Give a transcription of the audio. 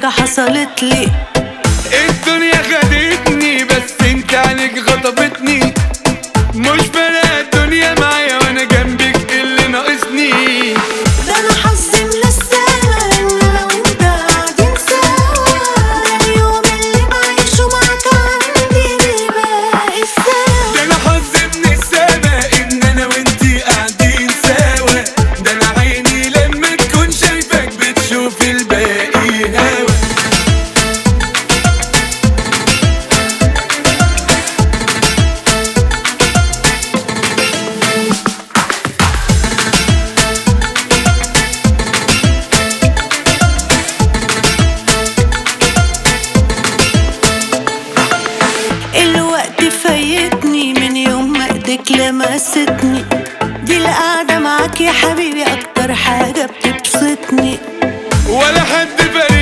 حاجة حصلت لي الدنيا خدتني بس انت عليك غضبتني مش فارقة الدنيا معايا وانا جنبك إيه اللي ناقصني ده انا حظي من السما ان انا وانت قاعدين سوا ده اليوم اللي بعيشه معاك عندي باقي السنة ده انا حظي من السما ان انا وانتي قاعدين سوا ده انا عيني لما تكون شايفك بتشوف الباقي هوا الوقت فايتني من يوم ما ايدك لمستني دي القعدة معاك يا حبيبي اكتر حاجة بتبسطني ولا حد فارق